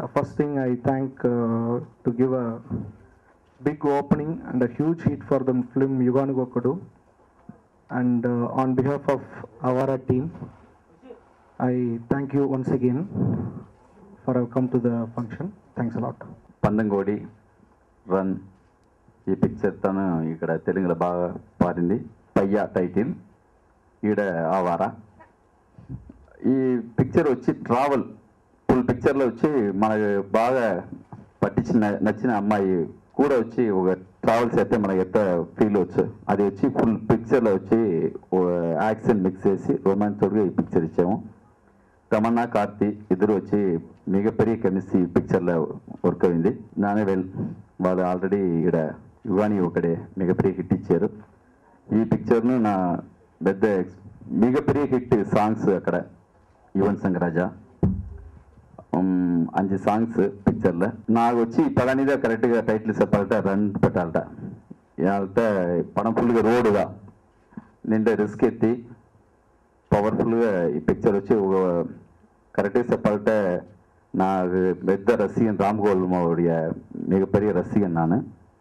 first thing I thank uh, to give a big opening and a huge hit for the film Yuganu Gokudu. And uh, on behalf of Avara team, I thank you once again for have come to the function. Thanks a lot. పందంగోడి run ఈ picture తను ఇక్కడ తెలుగులో బాగా పాడింది పయ్యా title ఈడ ఆవారా ఈ picture వచ్చి travel full పిక్చర్లో వచ్చి మనకు బాగా పట్టించిన నచ్చిన అమ్మాయి కూడా వచ్చి ఒక ట్రావెల్స్ అయితే మనకి ఎంత ఫీల్ వచ్చు అది వచ్చి ఫుల్ పిక్చర్లో వచ్చి యాక్షన్ మిక్స్ చేసి రొమాంటిక్గా ఈ పిక్చర్ ఇచ్చాము తమన్నా కార్తి ఇద్దరు వచ్చి మిగపెரிய కెమిస్ట్రీ పిక్చర్లో వర్క్ అయింది నానే వెల్ వాళ్ళు ఆల్రెడీ ఇక్కడ యువాని ఒకడే మిగపెரிய హిట్ ఇచ్చారు ఈ పిక్చర్ను నా పెద్ద మిగపెரிய హిట్ సాంగ్స్ అక్కడ యువన్ సంగ్ రాజా அஞ்சு சாங்ஸ் பிக்சரில் நான் வச்சு பழனி தான் கரெக்டாக டைட்டில் చెప్పాలంటే రన్ పెట్టాలట వాళ్ళతో పడం ఫుల్గా రోడ్డుగా నిండా రిస్క్ ఎత్తి పవర్ఫుల్గా ఈ పిక్చర్ వచ్చి கரெக்டாக చెప్పాలంటే నాకు పెద్ద రసిகன் ராம்கோல்மாவுடைய மிகப்பெரிய ரசிகன் நான்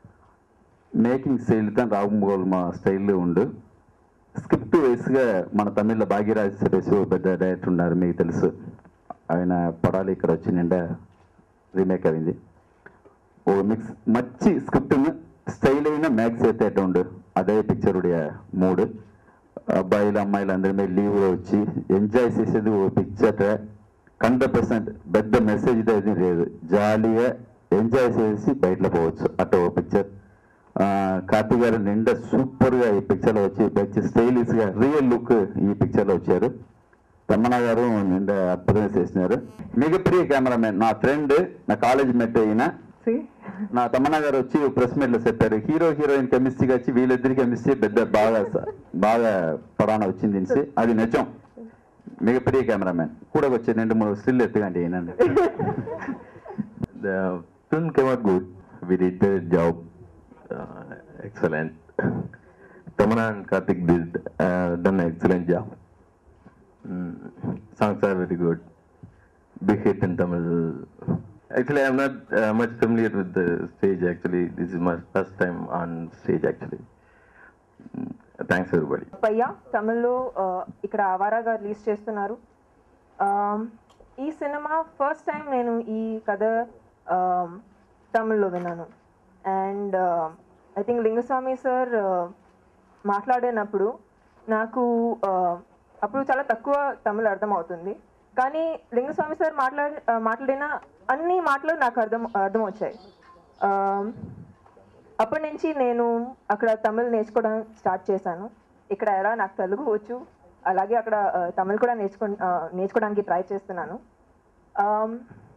మేకింగ్ స్టైల్ தான் రామ్గోల్మా స్టైల్ ఉండు స్క్రిప్ట్ వైస్గా మన తమిళ్లో భాగ్యరాజ్ సురేష్ ఓ పెద్ద డైరెక్టర్ ఉన్నారు మీకు తెలుసు ఆయన పడాలి ఇక్కడ వచ్చి నిండా రీమేక్ అయింది ఓ మిక్స్ మచ్చి స్క్రిప్ట్ను స్టైల్ అయిన మ్యాక్స్ అయితే ఎట్లా ఉండు అదే పిక్చరుடைய మూడు అబ్బాయిలు అమ్మాయిలు అందరి లీవ్లో వచ్చి ఎంజాయ్ చేసేది ఓ పిక్చర్ హండ్రెడ్ పర్సెంట్ పెద్ద మెసేజ్ అయితే లేదు జాలీగా ఎంజాయ్ చేసి బయటలో పోవచ్చు అట్ట ఓ పిక్చర్ కార్తీక్ గారు నిండా సూపర్గా ఈ పిక్చర్లో వచ్చి మంచి స్టైలిష్గా రియల్ లుక్ ఈ పిక్చర్లో వచ్చారు తమ్మన్న గారు నిండా అద్భుతంగా చేసినారు మిగప్రియ కెమెరామెన్ నా ఫ్రెండ్ నా కాలేజ్ మెట్ అయిన నా తమ్మన్న గారు వచ్చి ప్రెస్ మీట్ లో చెప్పారు హీరో హీరోయిన్ కెమిస్ట్రీగా వచ్చి వీళ్ళిద్దరి కెమిస్ట్రీ పెద్ద బాగా బాగా పడాన వచ్చింది అనేసి. అది నిజం మిగప్రియ కెమెరామెన్ కూడా వచ్చి రెండు మూడు స్టిల్ ఎత్తుకండి ఈయనండి The film came out good. We did the job. Uh, excellent. Tamana and Karthik did uh, done an excellent job. Mm, songs are very good. Big hit in Tamil. Actually, I'm not uh, much familiar with the stage. Actually, this is my first time on stage. Actually, mm, thanks everybody. Paiyaa తమిళ్లో ఆ, ఇక్కడ ఆవారాగా release చేస్తున్నారు ఆమ్, ఈ cinema first time నేను ఈ కథ um, తమిళ్లో విన్నాను and I think Lingusamy sir మాట్లాడినప్పుడు నాకు ఆ, అప్పుడు చాలా తక్కువ తమిళ్ అర్థమవుతుంది కానీ లింగస్వామి సార్ మాట్లాడి ఆ, మాట్లాడిన అన్ని మాటలు నాకు అర్థం అర్థం వచ్చాయి ఆమ్, అప్పటి నుంచి నేను అక్కడ తమిళ్ నేర్చుకోవడం స్టార్ట్ చేశాను ఇక్కడ ఎలా నాకు తెలుగు వచ్చు అలాగే అక్కడ ఆ, తమిళ్ కూడా నేర్చుకో ఆ, నేర్చుకోవడానికి ట్రై చేస్తున్నాను ఆమ్,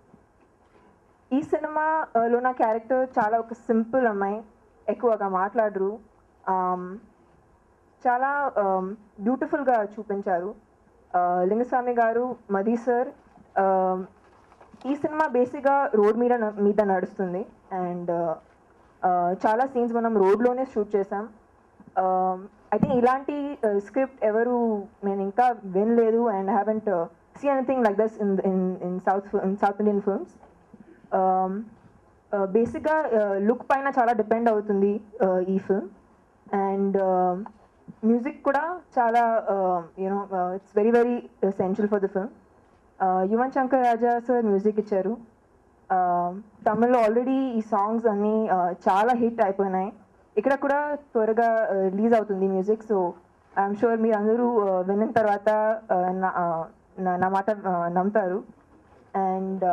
ఈ సినిమాలో నా క్యారెక్టర్ చాలా ఒక సింపుల్ అమ్మాయి ఎక్కువగా మాట్లాడరు ఆమ్, చాలా బ్యూటిఫుల్గా చూపించారు ఆ, లింగస్వామి గారు మది సార్ ఆమ్, ఈ సినిమా బేసిక్గా రోడ్ మీద న- మీద నడుస్తుంది అండ్ చాలా సీన్స్ మనం రోడ్లోనే షూట్ చేసాం ఐ థింక్ ఇలాంటి స్క్రిప్ట్ ఎవరు నేను ఇంకా వినలేదు and haven't see anything like this in in in south in south Indian films బేసిక్గా లుక్ పైన చాలా డిపెండ్ అవుతుంది uh, ఈ ఫిల్మ్ అండ్ మ్యూజిక్ కూడా చాలా you know it's very very essential for the film Yuvan Shankar Raja sir music ఇచ్చారు Uh, తమిళ్లో already ఈ సాంగ్స్ అన్నీ uh, చాలా హిట్ అయిపోయినాయి ఇక్కడ కూడా త్వరగా రిలీజ్ అవుతుంది మ్యూజిక్ సో ఐఎమ్ షూర్ మీరు అందరూ uh, విన్న తర్వాత uh, నా- uh, నా- నా మాట uh, నమ్ముతారు అండ్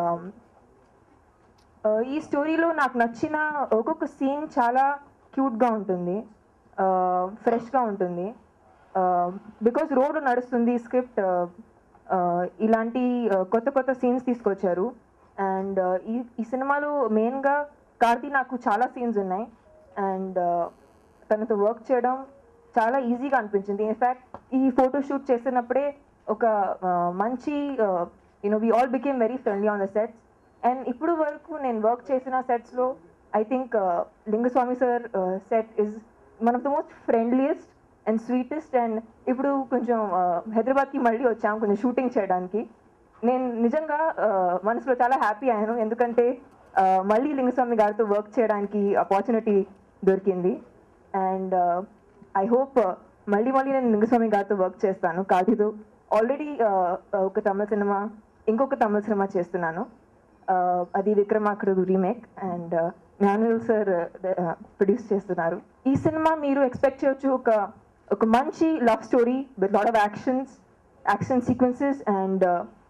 ఈ స్టోరీలో నాకు నచ్చిన ఒక్కొక్క సీన్ చాలా క్యూట్గా ఉంటుంది ఫ్రెష్గా ఉంటుంది బికాజ్ రోడ్ నడుస్తుంది స్క్రిప్ట్ ఇలాంటి uh, కొత్త కొత్త సీన్స్ తీసుకొచ్చారు అండ్ ఈ ఈ సినిమాలో మెయిన్గా కార్తీ నాకు చాలా సీన్స్ ఉన్నాయి అండ్ తనతో వర్క్ చేయడం చాలా ఈజీగా అనిపించింది ఇన్ఫ్యాక్ట్ ఈ ఫోటో షూట్ చేసినప్పుడే ఒక uh, మంచి you know we all became very friendly on the sets and ఇప్పుడు వరకు నేను వర్క్ చేసిన సెట్స్లో I think Lingusamy sir set is one of the most friendliest and sweetest and ఇప్పుడు కొంచెం uh, హైదరాబాద్కి మళ్ళీ వచ్చాం కొంచెం షూటింగ్ చేయడానికి నేను నిజంగా ఆ, మనసులో చాలా హ్యాపీ అయ్యాను ఎందుకంటే ఆ, మళ్ళీ లింగస్వామి గారితో వర్క్ చేయడానికి ఆపర్చునిటీ దొరికింది అండ్ ఐ హోప్ మళ్ళీ మళ్ళీ నేను లింగస్వామి గారితో వర్క్ చేస్తాను కార్తీతో ఆల్రెడీ ఒక తమిళ సినిమా ఇంకొక తమిళ సినిమా చేస్తున్నాను Uh, అది విక్రమార్కుడు రీమేక్ అండ్ జ్ఞానుల్ సార్ ప్రొడ్యూస్ చేస్తున్నారు ఈ సినిమా మీరు ఎక్స్పెక్ట్ చేయొచ్చు ఒక ఒక మంచి love story with lot of actions action sequences and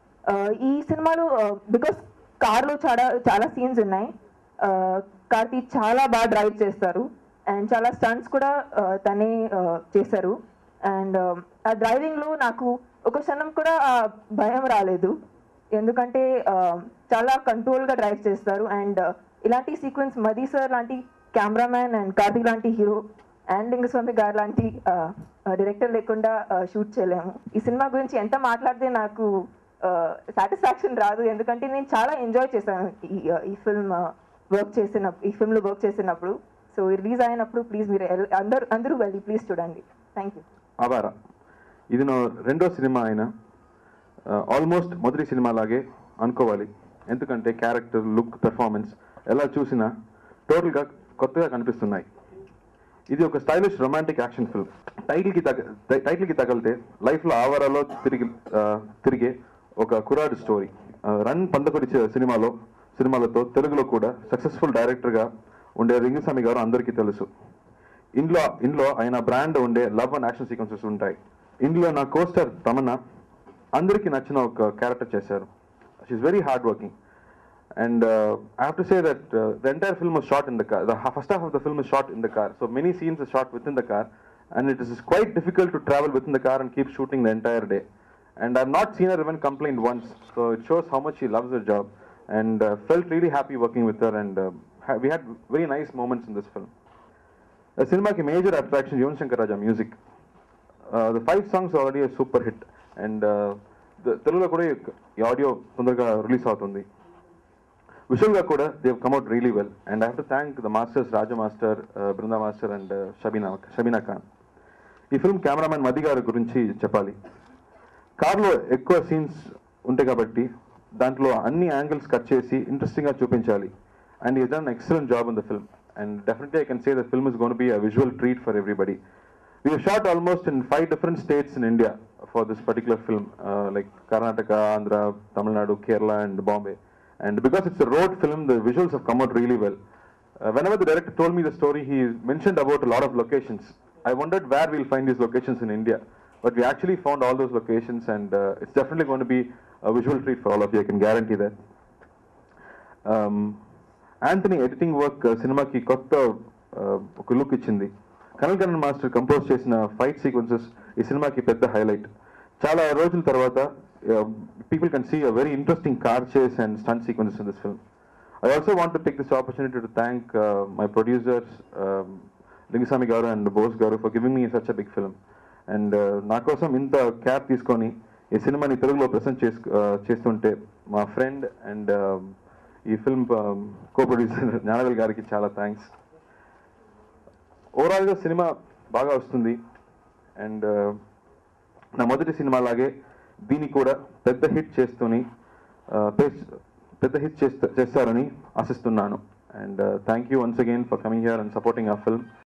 ఈ సినిమాలో బికాస్ కార్లో చాలా చాలా సీన్స్ ఉన్నాయి కార్తీ చాలా బాగా డ్రైవ్ చేస్తారు అండ్ చాలా స్టంట్స్ కూడా uh, తనే uh, చేశారు అండ్ ఆ డ్రైవింగ్లో నాకు ఒక క్షణం కూడా ఆ భయం రాలేదు ఎందుకంటే ఆ, చాలా కంట్రోల్గా డ్రైవ్ చేస్తారు అండ్ ఇలాంటి సీక్వెన్స్ మదీ సార్ లాంటి కెమెరామ్యాన్ అండ్ కార్తీక్ లాంటి హీరో అండ్ లింగస్వామి గారు లాంటి డైరెక్టర్ లేకుండా షూట్ చేయలేము ఈ సినిమా గురించి ఎంత మాట్లాడితే నాకు సాటిస్ఫాక్షన్ రాదు ఎందుకంటే నేను చాలా ఎంజాయ్ చేశాను ఈ ఆ, ఈ ఫిల్మ్ వర్క్ చేసిన ఈ ఫిల్మ్లో వర్క్ చేసినప్పుడు సో రిలీజ్ అయినప్పుడు ప్లీజ్ మీరు ఎల్- అందరూ అందరూ వెళ్ళి ప్లీజ్ చూడండి థ్యాంక్ యూ ఆవార ఇది నా రెండో సినిమా అయినా ఆల్మోస్ట్ మొదటి సినిమా లాగే అనుకోవాలి ఎందుకంటే క్యారెక్టర్ లుక్ పెర్ఫార్మెన్స్ ఎలా చూసినా టోటల్గా కొత్తగా కనిపిస్తున్నాయి ఇది ఒక స్టైలిష్ రొమాంటిక్ యాక్షన్ ఫిల్మ్ టైటిల్కి తగ టైటిల్కి తగిలితే లైఫ్లో ఆవారాలో తిరిగి ఆ, తిరిగే ఒక కురాడు స్టోరీ రన్ పందకొడి చి- సినిమాలో సినిమాలతో తెలుగులో కూడా సక్సెస్ఫుల్ డైరెక్టర్గా ఉండే రింగస్వామి గారు అందరికీ తెలుసు ఇందులో ఇందులో ఆయన బ్రాండ్ ఉండే లవ్ అండ్ యాక్షన్ సీక్వెన్సెస్ ఉంటాయి ఇందులో నా కోస్టర్ తమన్నా అందరికీ నచ్చిన ఒక క్యారెక్టర్ చేశారు she very hard working and I have to say that the entire film was shot in the car. The ha- first half of the film is shot in the car. So many scenes are shot within the car, and it is quite difficult to travel within the car and keep shooting the entire day. And I've not seen her even complain once. So it shows how much she loves her job, and uh, felt really happy working with her. And uh, ha- we had very nice moments in this film. The cinema's major attraction, Yuvan Shankar Raja music. Uh, the five songs are already a super hit, and uh, the తెలుగులో కూడా ఈ audio తొందరగా release అవుతుంది విజువల్గా కూడా దేవ్ come out really well and I have to thank the masters Raja master Brinda master and Shabina Shabina Khan ఈ film cameraman మది గారి గురించి చెప్పాలి కార్లో ఎక్కువ సీన్స్ ఉంటాయి కాబట్టి దాంట్లో అన్ని యాంగిల్స్ కట్ చేసి ఇంట్రెస్టింగ్గా చూపించాలి అండ్ ఈ done excellent job in the film and definitely I can say the film is gonna be a visual treat for everybody We have shot almost in five different states in India for this particular film, uh, like Karnataka, Andhra, Tamil Nadu, Kerala, and Bombay. And because it's a road film, the visuals have come out really well. Uh, whenever the director told me the story, he mentioned about a lot of locations. I wondered where we'll find these locations in India, but we actually found all those locations, and uh, it's definitely going to be a visual treat for all of you. I can guarantee that. Anthony editing work సినిమాకి కొత్త uh, ఒక look ఇచ్చింది Kanal Kannan master compose చేసిన fight sequences ఈ సినిమాకి పెద్ద highlight చాలా రోజుల తర్వాత people can see a very interesting car chase and stunt sequences in this film I also want to take this opportunity to thank my producers Lingusamy గారు and Bose గారు for giving me such a big film and నా కోసం ఇంత cap తీసుకొని ఈ సినిమాని తెలుగులో present చేసు uh, చేస్తుంటే మా ఫ్రెండ్ అండ్ ఈ ఫిల్మ్ కో ప్రొడ్యూసర్ జ్ఞానవేల్ గారికి చాలా థ్యాంక్స్ ఓవరాల్గా సినిమా బాగా వస్తుంది అండ్ నా మొదటి సినిమా లాగే దీన్ని కూడా పెద్ద హిట్ చేస్తూని uh, పేస్- పెద్ద హిట్ చేస్త చేస్తారని ఆశిస్తున్నాను and thank you once again for coming here and supporting a film